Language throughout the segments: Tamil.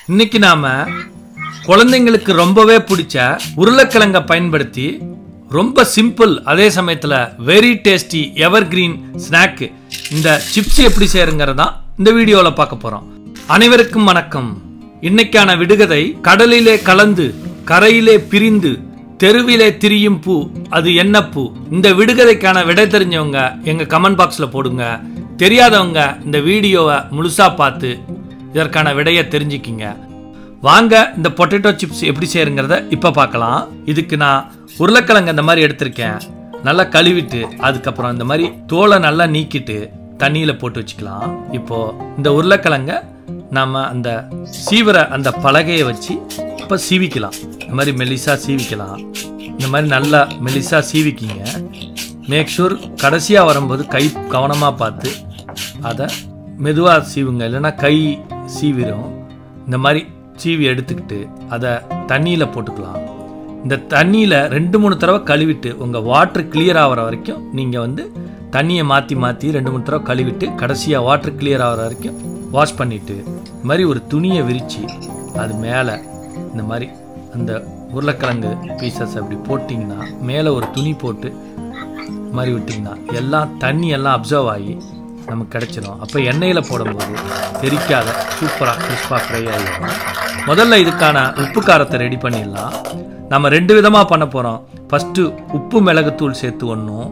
இன்னைக்கு நாம குழந்தைங்களுக்கு ரொம்பவே பிடிச்ச உருளைக்கிழங்க பயன்படுத்தி ரொம்ப சிம்பிள் அதே சமயத்துல very tasty evergreen snack இந்த சிப்ஸ் எப்படி செய்யறங்கிறதா இந்த வீடியோல பார்க்க போறோம் அனைவருக்கும் வணக்கம் இன்னைக்கான விடுகதை கடலிலே கலந்து கரையிலே பிரிந்து தெருவிலே திரியும் பூ அது என்ன பூ இந்த விடுகதைக்கான விடை தெரிஞ்சவங்க எங்க கமெண்ட் பாக்ஸ்ல போடுங்க தெரியாதவங்க இந்த வீடியோவை முழுசா பார்த்து இதற்கான விடையை தெரிஞ்சுக்கிங்க வாங்க இந்த பொட்டேட்டோ சிப்ஸ் எப்படி செய்யறங்கிறத இப்ப பார்க்கலாம் இதுக்கு நான் உருளைக்கிழங்கு இந்த மாதிரி எடுத்திருக்கேன் நல்லா கழுவிட்டு அதுக்கப்புறம் இந்த மாதிரி தோலை நல்லா நீக்கிட்டு தண்ணியில போட்டு வச்சுக்கலாம் இப்போ இந்த உருளைக்கிழங்க நாம அந்த சீவர அந்த பலகையை வச்சு இப்போ சீவிக்கலாம் இந்த மாதிரி மெலிசா சீவிக்கலாம் இந்த மாதிரி நல்லா மெலிசா சீவிக்கிங்க மேக் ஷூர் கடைசியாக வரும்போது கை கவனமாக பார்த்து அதை மெதுவாக சீவுங்க இல்லைன்னா கை சீவிரும் இந்த மாதிரி சீவி எடுத்துக்கிட்டு அதை தண்ணியில் போட்டுக்கலாம் இந்த தண்ணியில் ரெண்டு மூணு தடவை கழுவிட்டு உங்கள் வாட்டர் கிளியர் ஆகிற வரைக்கும் நீங்கள் வந்து தண்ணியை மாற்றி மாற்றி ரெண்டு மூணு தடவை கழுவிட்டு கடைசியாக வாட்டர் கிளியர் ஆகிற வரைக்கும் வாஷ் பண்ணிவிட்டு இந்த மாதிரி ஒரு துணியை விரித்து அது மேலே இந்த மாதிரி அந்த உருளைக்கிழங்கு பீசஸ் அப்படி போட்டிங்கன்னா மேலே ஒரு துணி போட்டு இந்த மாதிரி விட்டிங்கன்னா எல்லாம் தண்ணி எல்லாம் அப்சர்வ் ஆகி நமக்கு கிடைச்சிடும் அப்போ எண்ணெயில் போடும்போது தெரிக்காத சூப்பராக கிறிஸ்பாக ஃப்ரை ஆகிடும் முதல்ல இதுக்கான உப்பு காரத்தை ரெடி பண்ணிடலாம் நம்ம ரெண்டு விதமாக பண்ண போகிறோம் ஃபஸ்ட்டு உப்பு மிளகுத்தூள் சேர்த்து ஒன்றும்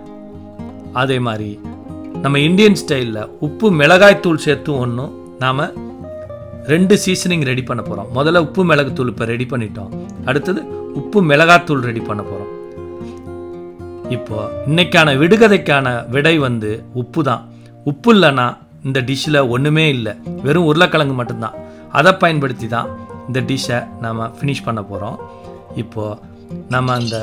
அதே மாதிரி நம்ம இந்தியன் ஸ்டைலில் உப்பு மிளகாய்த்தூள் சேர்த்து ஒன்றும் நாம் ரெண்டு சீசனிங் ரெடி பண்ண போகிறோம் முதல்ல உப்பு மிளகுத்தூள் இப்போ ரெடி பண்ணிட்டோம் அடுத்தது உப்பு மிளகாத்தூள் ரெடி பண்ண போகிறோம் இப்போ இன்னைக்கான விடுகதைக்கான விடை வந்து உப்பு தான் உப்பு இல்லைன்னா இந்த டிஷ்ஷில் ஒன்றுமே இல்லை வெறும் உருளைக்கிழங்கு மட்டும்தான் அதை பயன்படுத்தி தான் இந்த டிஷ்ஷை நாம் ஃபினிஷ் பண்ண போகிறோம் இப்போது நம்ம அந்த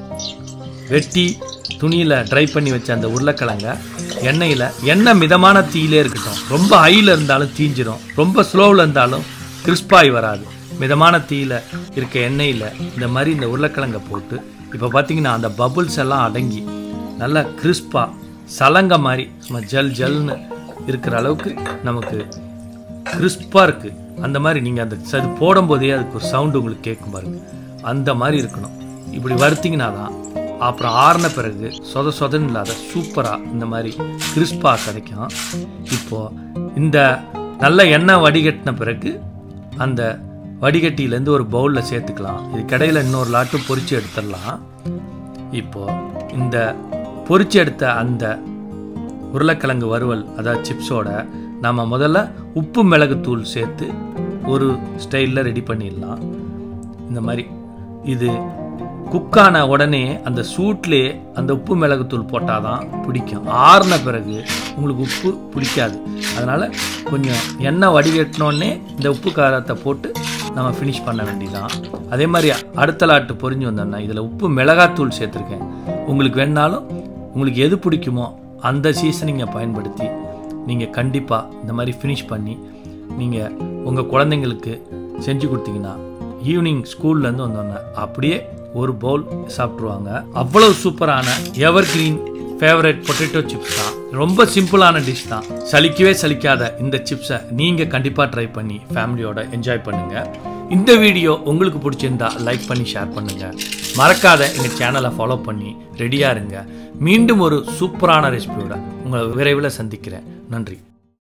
வெட்டி துணியில் ட்ரை பண்ணி வச்ச அந்த உருளைக்கிழங்க எண்ணெயில் எண்ணெய் மிதமான தீயிலே இருக்கட்டும் ரொம்ப ஹையில் இருந்தாலும் தீஞ்சிரும் ரொம்ப ஸ்லோவில் இருந்தாலும் கிறிஸ்பாகி வராது மிதமான தீயில இருக்க எண்ணெயில் இந்த மாதிரி இந்த உருளைக்கிழங்கை போட்டு இப்போ பார்த்தீங்கன்னா அந்த பபுள்ஸ் எல்லாம் அடங்கி நல்லா கிறிஸ்பாக சலங்க மாதிரி சும்மா ஜல் ஜல்னு இருக்கிற அளவுக்கு நமக்கு கிறிஸ்பாக இருக்குது அந்த மாதிரி நீங்கள் அந்த அது போடும்போதே அதுக்கு ஒரு சவுண்டு உங்களுக்கு கேட்கும் பாருங்க அந்த மாதிரி இருக்கணும் இப்படி வறுத்தீங்கன்னா தான் அப்புறம் ஆறின பிறகு சொத சொதன்னு இல்லாத சூப்பராக இந்த மாதிரி கிறிஸ்பாக கிடைக்கும் இப்போது இந்த நல்ல எண்ணெய் வடிகட்டின பிறகு அந்த வடிகட்டியிலேருந்து ஒரு பவுலில் சேர்த்துக்கலாம் இது கடையில் இன்னொரு லாட்டு பொரிச்சு எடுத்துடலாம் இப்போது இந்த பொரிச்சு எடுத்த அந்த உருளைக்கிழங்கு வறுவல் அதாவது சிப்ஸோட நம்ம முதல்ல உப்பு மிளகுத்தூள் சேர்த்து ஒரு ஸ்டைலில் ரெடி பண்ணிடலாம் இந்த மாதிரி இது குக்கான உடனே அந்த சூட்லேயே அந்த உப்பு மிளகுத்தூள் போட்டால் தான் பிடிக்கும் ஆறின பிறகு உங்களுக்கு உப்பு பிடிக்காது அதனால் கொஞ்சம் எண்ணெய் வடிகட்டினோடனே இந்த உப்பு காரத்தை போட்டு நம்ம ஃபினிஷ் பண்ண வேண்டியதான் அதே மாதிரி அடுத்த லாட்டு பொரிஞ்சு வந்தோம்னா இதில் உப்பு மிளகாத்தூள் சேர்த்துருக்கேன் உங்களுக்கு வேணாலும் உங்களுக்கு எது பிடிக்குமோ அந்த சீசனிங்கை பயன்படுத்தி நீங்கள் கண்டிப்பாக இந்த மாதிரி ஃபினிஷ் பண்ணி நீங்கள் உங்கள் குழந்தைங்களுக்கு செஞ்சு கொடுத்தீங்கன்னா ஈவினிங் ஸ்கூல்லேருந்து வந்தோன்னே அப்படியே ஒரு பவுல் சாப்பிட்ருவாங்க அவ்வளவு சூப்பரான evergreen favourite potato chips தான் ரொம்ப சிம்பிளான டிஷ் தான் சலிக்கவே சலிக்காத இந்த சிப்ஸை நீங்கள் கண்டிப்பாக ட்ரை பண்ணி ஃபேமிலியோட என்ஜாய் பண்ணுங்க இந்த வீடியோ உங்களுக்கு பிடிச்சிருந்தா லைக் பண்ணி ஷேர் பண்ணுங்க மறக்காத எங்கள் சேனலை ஃபாலோ பண்ணி ரெடியாக இருங்க மீண்டும் ஒரு சூப்பரான ரெசிபியோட உங்களை விரைவில் சந்திக்கிறேன் நன்றி